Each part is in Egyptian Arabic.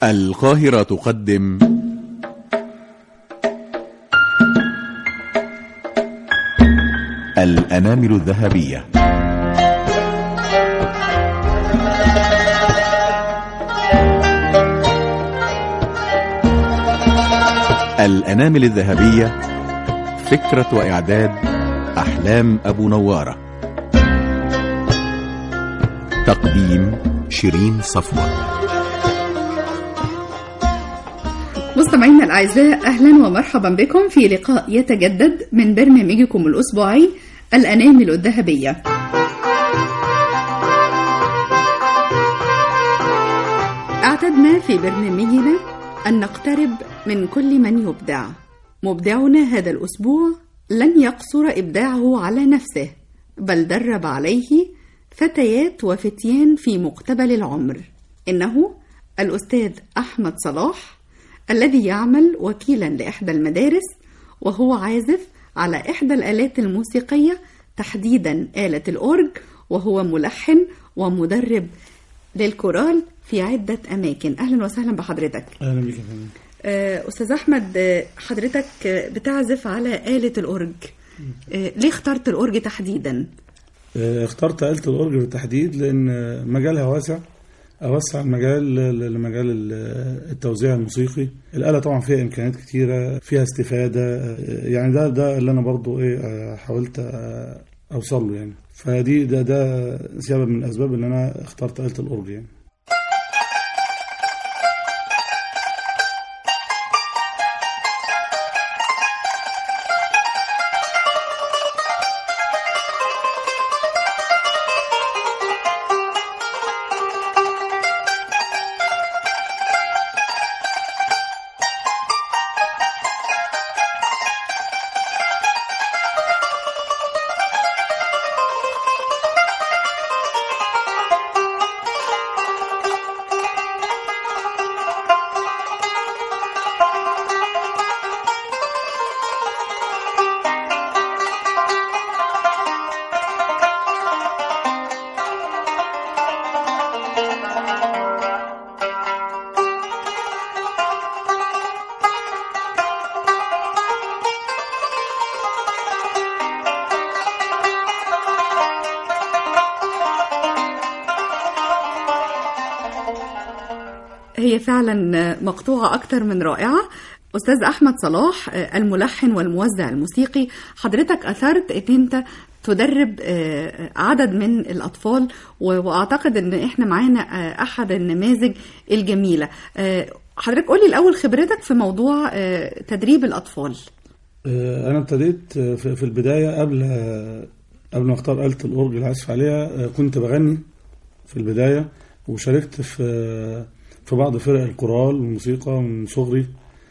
القاهرة تقدم الأنامل الذهبية الأنامل الذهبية فكرة وإعداد أحلام أبو نوارة تقديم شيرين صفوة مستمعينا الأعزاء أهلا ومرحبا بكم في لقاء يتجدد من برنامجكم الأسبوعي الأنامل الذهبية اعتدنا في برنامجنا أن نقترب من كل من يبدع مبدعنا هذا الأسبوع لن يقصر إبداعه على نفسه بل درب عليه فتيات وفتيان في مقتبل العمر إنه الأستاذ أحمد صلاح الذي يعمل وكيلا لإحدى المدارس وهو عازف على إحدى الآلات الموسيقية تحديدا آلة الأورج وهو ملحن ومدرب للكورال في عدة أماكن أهلا وسهلا بحضرتك اهلا بك يا فندم آه، أستاذ أحمد آه، حضرتك آه، بتعزف على آلة الأورج آه، ليه اخترت الأورج تحديدا؟ آه، اخترت آلة الأورج بالتحديد لأن آه، مجالها واسع أوسع المجال ل- لمجال ال- التوزيع الموسيقي الآلة طبعا فيها إمكانيات كتيرة فيها استفادة آه، يعني ده ده اللي أنا برضو إيه آه، حاولت آه، أوصل له يعني فدي ده ده سبب من الأسباب إن أنا اخترت آلة الأورج يعني هي فعلا مقطوعة أكتر من رائعة أستاذ أحمد صلاح آه، الملحن والموزع الموسيقي حضرتك أثرت أن أنت تدرب آه، عدد من الأطفال و- وأعتقد أن إحنا معانا آه، أحد النماذج الجميلة آه، حضرتك قولي الأول خبرتك في موضوع آه، تدريب الأطفال آه، أنا ابتديت آه، في في البداية قبل آه، قبل ما أختار آلة الأورج اللي عازف عليها آه، كنت بغني في البداية وشاركت في آه، في بعض فرق الكورال والموسيقى من صغري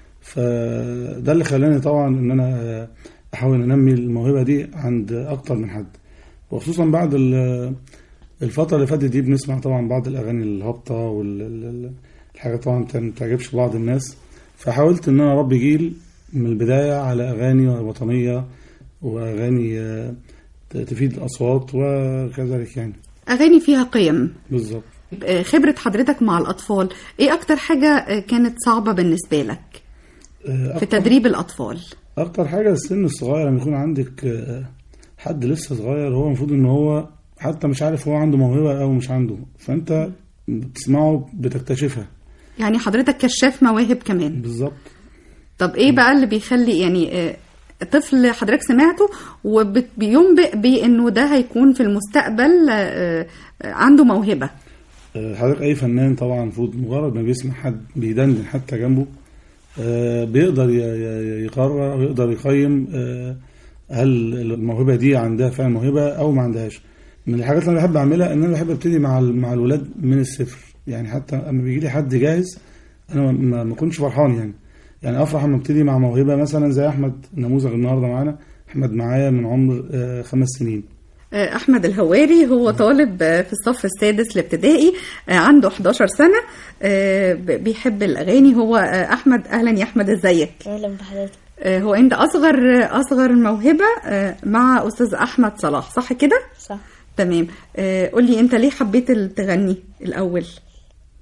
فده اللي خلاني طبعا إن أنا آه، أحاول أنمي الموهبة دي عند أكتر من حد وخصوصا بعد ال- الفترة اللي فاتت دي بنسمع طبعا بعض الأغاني الهابطة والحاجات طبعا ما بتعجبش بعض الناس فحاولت إن أنا أربي جيل من البداية على أغاني وطنية وأغاني آه، تفيد الأصوات وكذلك يعني أغاني فيها قيم بالظبط آه، خبرة حضرتك مع الأطفال إيه أكتر حاجة آه، كانت صعبة بالنسبة لك آه، في أكتر- تدريب الأطفال أكتر حاجة السن الصغير لما يكون عندك آه، حد لسه صغير هو المفروض إن هو حتى مش عارف هو عنده موهبة أو مش عنده فأنت بتسمعه بتكتشفها يعني حضرتك كشاف مواهب كمان بالظبط طب ايه بقى اللي بيخلي يعني آه، طفل حضرتك سمعته وبينبئ بانه ده هيكون في المستقبل آه، آه، عنده موهبة آه، حضرتك اي فنان طبعا المفروض مجرد ما بيسمع حد بيدندن حتى جنبه آه، بيقدر ي- ي- يقرر او يقدر يقيم آه، هل الموهبه دي عندها فعلا موهبه او ما عندهاش من الحاجات اللي انا بحب اعملها ان انا بحب ابتدي مع ال- مع الولاد من الصفر يعني حتى اما بيجي لي حد جاهز انا ما- ما ما كنتش فرحان يعني يعني افرح لما ابتدي مع موهبه مثلا زي احمد نموذج النهارده معانا احمد معايا من عمر آه، خمس سنين آه، احمد الهواري هو طالب آه، في الصف السادس الابتدائي آه، عنده 11 سنة آه، ب- بيحب الاغاني هو آه، احمد اهلا يا احمد ازيك اهلا بحضرتك آه، هو انت اصغر اصغر الموهبة آه، مع استاذ احمد صلاح صح كده صح تمام آه، قولي انت ليه حبيت تغني الاول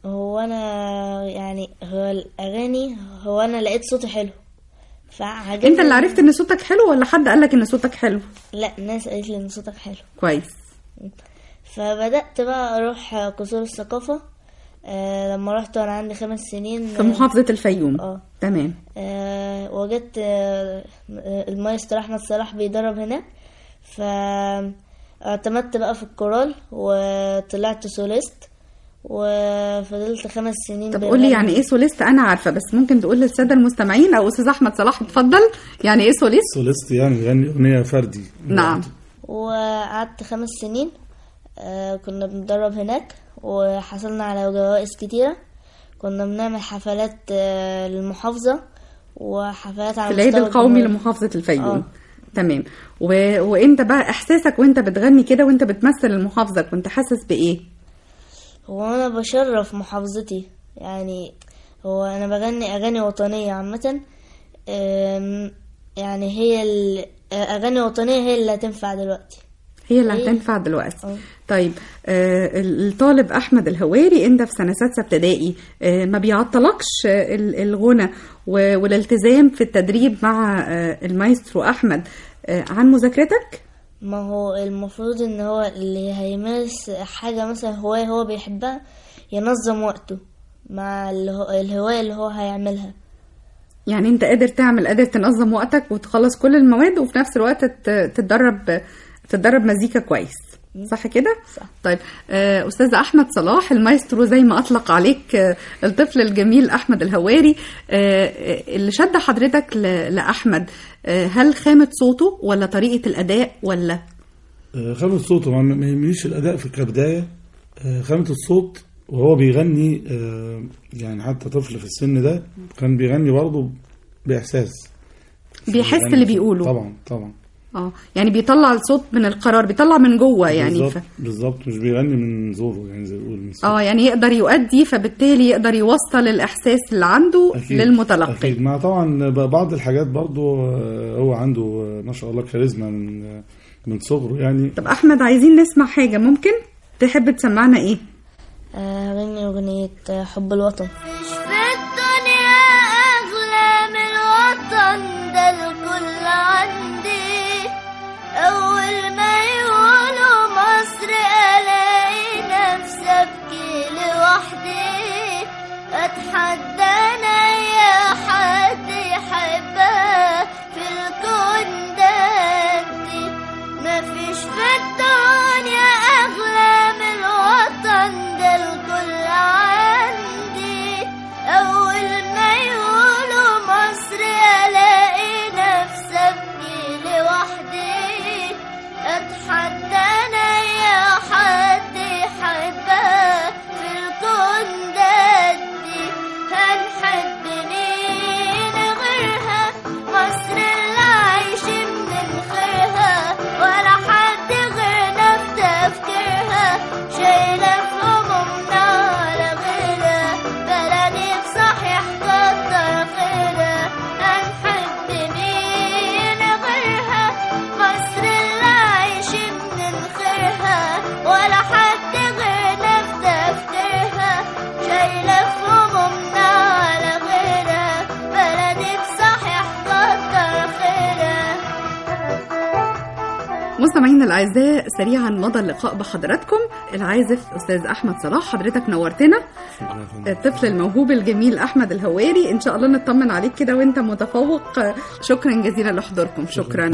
هو انا يعني هو الاغاني هو انا لقيت صوتي حلو فعجبني انت اللي عرفت ان صوتك حلو ولا حد قالك ان صوتك حلو لا الناس قالت لي ان صوتك حلو كويس فبدات بقى اروح قصور الثقافه آه لما رحت وانا عندي خمس سنين في محافظة الفيوم اه تمام آه وجدت آه المايسترو احمد صلاح بيدرب هناك فاعتمدت بقى في الكورال وطلعت سوليست وفضلت خمس سنين طب بغني. قولي يعني ايه سوليست انا عارفة بس ممكن تقول للسادة المستمعين او استاذ احمد صلاح اتفضل يعني ايه سوليست سوليست يعني بيغني اغنيه فردي نعم وقعدت خمس سنين آه كنا بنتدرب هناك وحصلنا على جوائز كتيرة كنا بنعمل حفلات آه للمحافظة وحفلات على في العيد مستوى القومي الجمهورية. لمحافظة الفيوم آه. تمام و... وانت بقى احساسك وانت بتغني كده وانت بتمثل المحافظة كنت حاسس بايه هو انا بشرف محافظتي يعني هو انا بغني اغاني وطنيه عامه أم، يعني هي ال- اغاني وطنيه هي اللي هتنفع دلوقتي هي اللي أيوة. هتنفع دلوقتي آه. طيب آه الطالب احمد الهواري انت في سنه سادسه ابتدائي آه ما بيعطلكش آه ال- الغنى و- والالتزام في التدريب مع آه المايسترو احمد آه عن مذاكرتك ما هو المفروض ان هو اللي هيمارس حاجه مثلا هوايه هو بيحبها ينظم وقته مع الهو- الهوايه اللي هو هيعملها يعني انت قادر تعمل قادر تنظم وقتك وتخلص كل المواد وفي نفس الوقت ت- تتدرب تتدرب مزيكا كويس صح كده؟ صح. طيب آه، أستاذ أحمد صلاح المايسترو زي ما أطلق عليك آه، الطفل الجميل أحمد الهواري آه، آه، اللي شد حضرتك ل- لأحمد آه، هل خامة صوته ولا طريقة الأداء ولا آه، خامة الصوت طبعا ما يهمنيش الأداء في كبداية آه، خامة الصوت وهو بيغني آه، يعني حتى طفل في السن ده كان بيغني برضه بإحساس بيحس بيغني اللي في- بيقوله طبعا طبعا اه يعني بيطلع الصوت من القرار بيطلع من جوه يعني بالظبط ف... بالظبط مش بيغني من زوره يعني زي ما بيقول من صوته. اه يعني يقدر يؤدي فبالتالي يقدر يوصل الإحساس اللي عنده أكيد للمتلقي أكيد مع طبعا ب- بعض الحاجات برضه آه، هو عنده آه، ما شاء الله كاريزما من آه، من صغره يعني طب احمد عايزين نسمع حاجه ممكن تحب تسمعنا ايه آه، هغني اغنيه آه، حب الوطن مش في الدنيا أغلى من الوطن ده الكل عندي أول ما يقولوا مصر ألاقي نفسي أبكي لوحدي أتحدى أنا يا حد يحبها في الكون ده انتي مفيش في الدنيا أغلى من الوطن ده الكل عندي أول ما يقولوا مصر ألاقي نفسي أبكي لوحدي أتحدى أنا يا حد يحبها في الكون ده دي هنحب مين غيرها مصر اللي عايشين من خيرها ولا حد غيرنا في تفكيرها شايلة في همومنا على غيرها بلدي بصحيح كتر خيرها هنحب مين غيرها مصر اللي عايشين من خيرها ولا حد غيرنا في تفكيرها شايلة في همومنا على غيرها بلدي بصحيح كتر خيرها مستمعينا الاعزاء سريعا مضى اللقاء بحضراتكم العازف استاذ احمد صلاح حضرتك نورتنا شكرا يا فندم. الطفل الموهوب الجميل احمد الهواري ان شاء الله نطمن عليك كده وانت متفوق شكرا جزيلا لحضوركم شكرا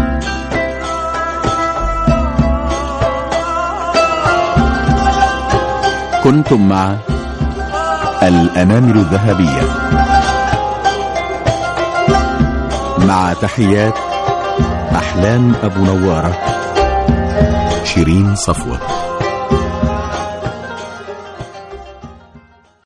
كنتم مع الأنامل الذهبية مع تحيات أحلام أبو نوارة شيرين صفوة